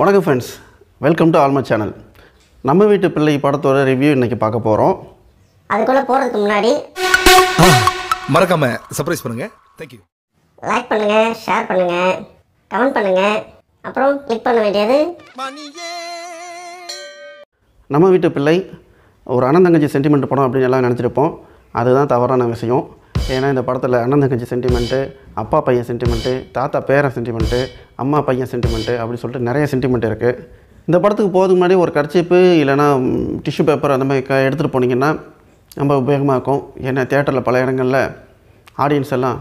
வணக்கம் friends welcome to ஆல்மா channel நம்ம வீட்டு பிள்ளை படத்தோட ரிவ்யூ இன்றைக்கி பார்க்க போகிறோம் அதுக்குள்ளே போகிறதுக்கு முன்னாடி மறக்காம சர்ப்ரைஸ் பண்ணுங்க தேங்க்யூ லைக் பண்ணுங்கள் ஷேர் பண்ணுங்கள் கமெண்ட் பண்ணுங்கள் அப்புறம் கிளிக் பண்ண வேண்டியது நம்ம வீட்டு பிள்ளை ஒரு அண்ணன் தங்கச்சி சென்டிமெண்ட் படம் அப்படின்னு எல்லாம் நினச்சிருப்போம் அதுதான் தவறான விஷயம் ஏன்னா இந்த படத்தில் அண்ணன் தங்கச்சி சென்டிமெண்ட்டு அப்பா பையன் சென்டிமெண்ட்டு தாத்தா பேரன் சென்டிமெண்ட்டு அம்மா பையன் சென்டிமெண்ட்டு அப்படின்னு சொல்லிட்டு நிறைய சென்டிமெண்ட் இருக்குது இந்த படத்துக்கு போகிறதுக்கு முன்னாடி ஒரு கர்ச்சிப்பு இல்லைன்னா டிஷ்யூ பேப்பர் அந்த மாதிரி க எடுத்துகிட்டு போனீங்கன்னா ரொம்ப உபயோகமாக இருக்கும் ஏன்னா தேட்டரில் பல இடங்களில் ஆடியன்ஸ் எல்லாம்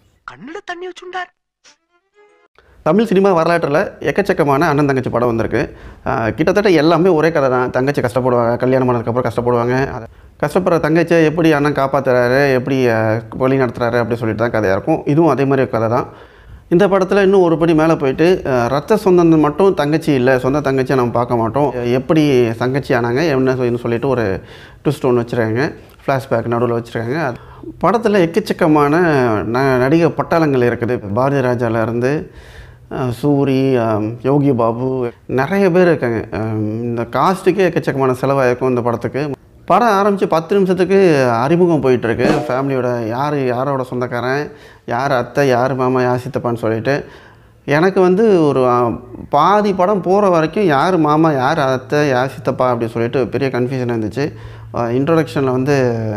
தமிழ் சினிமா வரலாற்றில் எக்கச்சக்கமான அண்ணன் தங்கச்சி படம் வந்திருக்கு ஆஹ் கிட்டத்தட்ட எல்லாமே ஒரே கதை தான் தங்கச்சி கஷ்டப்படுவாங்க கல்யாணம் பண்ணதுக்கப்புறம் கஷ்டப்படுவாங்க அதை கஷ்டப்படுற தங்கச்சியை எப்படி அண்ணன் காப்பாற்றுறாரு எப்படி ஆஹ் வழி நடத்துறாரு அப்படி சொல்லிட்டு தான் கதையாக இருக்கும் இதுவும் அதே மாதிரி ஒரு கதை தான் இந்த படத்தில் இன்னும் ஒரு படி மேலே போயிட்டு ஆஹ் ரத்த சொந்தம் மட்டும் தங்கச்சி இல்லை சொந்த தங்கச்சியை நம்ம பார்க்க மாட்டோம் எப்படி தங்கச்சி ஆனாங்க என்ன சொல்லி- சொல்லிட்டு ஒரு ட்விஸ்ட் ஒன்று வச்சுருக்காங்க ஃப்ளாஷ்பேக் நடுவில் வச்சுருக்காங்க படத்தில் எக்கச்சக்கமான ந நடிகை பட்டாளங்கள் இருக்குது பாரதி ராஜாலேருந்து அஹ் சூரி அஹ் யோகி பாபு நிறைய பேர் இருக்காங்க அஹ் இந்த காஸ்ட்டுக்கே எக்கச்சக்கமான செலவாயிருக்கும் இந்த படத்துக்கு படம் ஆரம்பித்து பத்து நிமிஷத்துக்கு அறிமுகம் போயிட்டுருக்கு ஃபேமிலியோட யார் யாரோட சொந்தக்காரன் யார் அத்தை யார் மாமா யார் சித்தப்பான்னு சொல்லிட்டு எனக்கு வந்து ஒரு அஹ், பாதி படம் போகிற வரைக்கும் யார் மாமா யார் அத்தை யார் சித்தப்பா அப்படின்னு சொல்லிட்டு பெரிய கன்ஃபியூஷன் இருந்துச்சு இன்ட்ரொடக்ஷனில் வந்து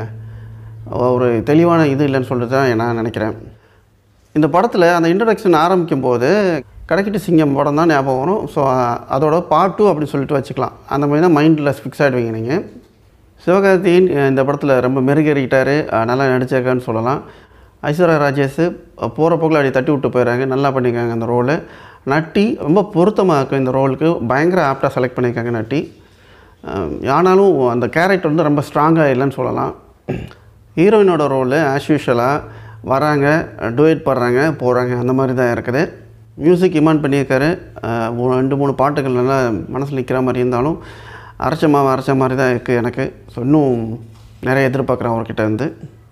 ஒரு தெளிவான இது இல்லைன்னு சொல்லிட்டு தான் நான் நினைக்கிறேன் இந்த படத்தில் அந்த இன்ட்ரடக்ஷன் ஆரம்பிக்கும் போது கடைக்கிட்டு சிங்கம் படம் தான் ஞாபகம் வரும் ஸோ அதோட பார்ட் டூ அப்படின்னு சொல்லிட்டு வச்சுக்கலாம் அந்த மாதிரி தான் மைண்டில் ஃபிக்ஸ் ஆகிடுவீங்க நீங்கள் சிவகார்த்தியின் இந்த படத்தில் ரொம்ப மெருகேறிக்கிட்டாரு அஹ் நல்லா நடிச்சிருக்கான்னு சொல்லலாம் ஐஸ்வர்யா ராஜேஷ் போகிற போக்கில் அப்படி தட்டி விட்டு போயிடுறாங்க நல்லா பண்ணியிருக்காங்க அந்த ரோலு நட்டி ரொம்ப பொருத்தமாக இருக்கும் இந்த ரோலுக்கு பயங்கர ஆப்டாக செலக்ட் பண்ணியிருக்காங்க நட்டி அஹ் ஆனாலும் அந்த கேரக்டர் வந்து ரொம்ப ஸ்ட்ராங்காக இல்லைன்னு சொல்லலாம் ஹீரோயினோட ரோலு ஆஸ் யூஷுவலாக வராங்க டுவேட் பாடுறாங்க போகிறாங்க அந்த மாதிரி தான் இருக்குது மியூசிக் இமான் பண்ணியிருக்காரு அஹ் ஒரு ரெண்டு மூணு பாட்டுகள் நல்லா மனசில் நிற்கிற மாதிரி இருந்தாலும் அரைச்ச மாவு அரைச்ச மாதிரி தான் இருக்குது எனக்கு ஸோ இன்னும் நிறைய எதிர்பார்க்குறேன் அவர்கிட்ட இருந்து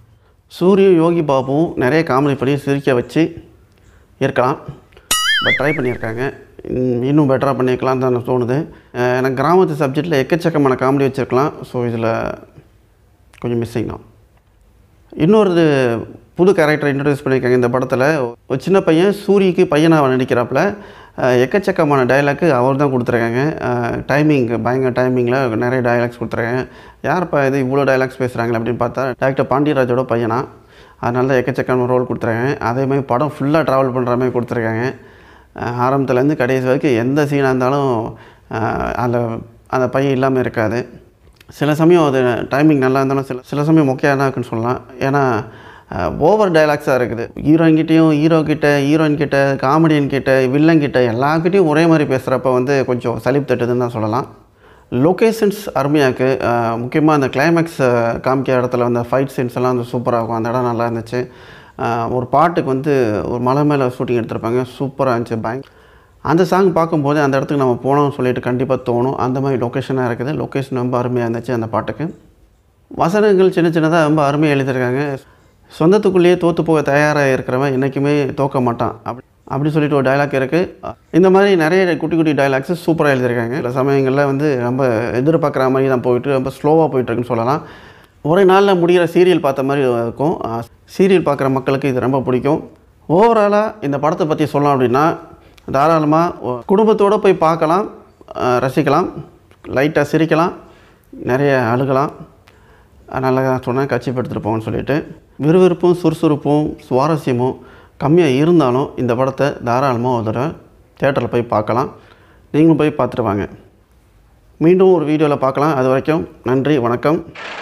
சூரிய யோகி பாபுவும் நிறைய காமெடி பண்ணி சிரிக்க வச்சு இருக்கலாம் பட் ட்ரை பண்ணியிருக்காங்க இன்- இன்னும் பெட்டராக பண்ணியிருக்கலாம் தான் எனக்கு தோணுது அஹ் எனக்கு கிராமத்து சப்ஜெக்டில் எக்கச்சக்கமான காமெடி வச்சுருக்கலாம் ஸோ இதில் கொஞ்சம் மிஸ்ஸிங் தான் இன்னொரு புது கேரக்டர் இன்ட்ரடியூஸ் பண்ணியிருக்காங்க இந்த படத்தில் ஒரு சின்ன பையன் சூரிக்கு பையனாக நடிக்கிறாப்புல அஹ் எக்கச்சக்கமான டைலாக்கு அவர் தான் கொடுத்துருக்காங்க டைமிங் பயங்கர டைமிங்கில் நிறைய டைலாக்ஸ் கொடுத்துருக்காங்க யார்ப்பா இது இவ்வளோ டைலாக்ஸ் பேசுகிறாங்களே அப்படின்னு பார்த்தா டாக்டர் பாண்டியராஜோட பையனா அதனால தான் எக்கச்சக்கமான ரோல் கொடுத்துருக்காங்க அதே மாதிரி படம் ஃபுல்லாக ட்ராவல் பண்ணுற மாதிரி கொடுத்துருக்காங்க அஹ் ஆரம்பத்துலேருந்து கடைசி வரைக்கும் எந்த சீனாக இருந்தாலும் அஹ் அதில் அந்த பையன் இல்லாமல் இருக்காது சில சமயம் அது டைமிங் நல்லா இருந்தாலும் சில சில சமயம் மொக்கையாக தான் இருக்குன்னு சொல்லலாம் ஏன்னா ஓவர் டைலாக்ஸாக இருக்குது ஹீரோயின்கிட்டையும் ஹீரோ கிட்ட ஹீரோயின் கிட்ட காமெடியன் கிட்ட வில்லன் கிட்ட எல்லாக்கிட்டையும் ஒரே மாதிரி பேசுகிறப்ப வந்து கொஞ்சம் சலிப்பு தட்டுதுன்னு தான் சொல்லலாம் லொக்கேஷன்ஸ் அருமையாக இருக்குது முக்கியமாக அந்த கிளைமேக்ஸ் காமிக்கிற இடத்துல வந்து ஃபைட் சீன்ஸ் எல்லாம் வந்து சூப்பராக இருக்கும் அந்த இடம் நல்லா இருந்துச்சு அஹ் ஒரு பாட்டுக்கு வந்து ஒரு மலை மேலே ஷூட்டிங் எடுத்திருப்பாங்க சூப்பராக இருந்துச்சு பயங்க அந்த சாங் பார்க்கும்போது அந்த இடத்துக்கு நம்ம போனோம்னு சொல்லிட்டு கண்டிப்பாக தோணும் அந்த மாதிரி லொக்கேஷனாக இருக்குது லொக்கேஷன் ரொம்ப அருமையாக இருந்துச்சு அந்த பாட்டுக்கு வசனங்கள் சின்ன சின்னதாக ரொம்ப அருமையாக எழுதியிருக்காங்க சொந்தத்துக்குள்ளேயே தோற்று போக தயாராக இருக்கிறவன் என்றைக்குமே தோக்க மாட்டான் அப்படி அப்படி சொல்லிட்டு ஒரு டைலாக் இருக்குது இந்த மாதிரி நிறைய குட்டி குட்டி டைலாக்ஸு சூப்பராக எழுதியிருக்காங்க சில சமயங்களில் வந்து ரொம்ப எதிர்பார்க்குற மாதிரி தான் போயிட்டு ரொம்ப ஸ்லோவாக போயிட்டுருக்குன்னு சொல்லலாம் ஒரே நாளில் முடிகிற சீரியல் பார்த்த மாதிரி இருக்கும் சீரியல் பார்க்குற மக்களுக்கு இது ரொம்ப பிடிக்கும் ஓவராலாக இந்த படத்தை பற்றி சொல்லலாம் அப்படின்னா தாராளமாக குடும்பத்தோடு போய் பார்க்கலாம் அஹ் ரசிக்கலாம் லைட்டாக சிரிக்கலாம் நிறைய அழுகலாம் நல்லா சொன்னேன் கட்சிப்படுத்திட்டு போங்கன்னு சொல்லிட்டு விறுவிறுப்பும் சுறுசுறுப்பும் சுவாரஸ்யமும் கம்மியாக இருந்தாலும் இந்த படத்தை தாராளமாக ஒரு தடவை தேட்டரில் போய் பார்க்கலாம் நீங்களும் போய் பார்த்துட்டு வாங்க மீண்டும் ஒரு வீடியோவில் பார்க்கலாம் அது வரைக்கும் நன்றி வணக்கம்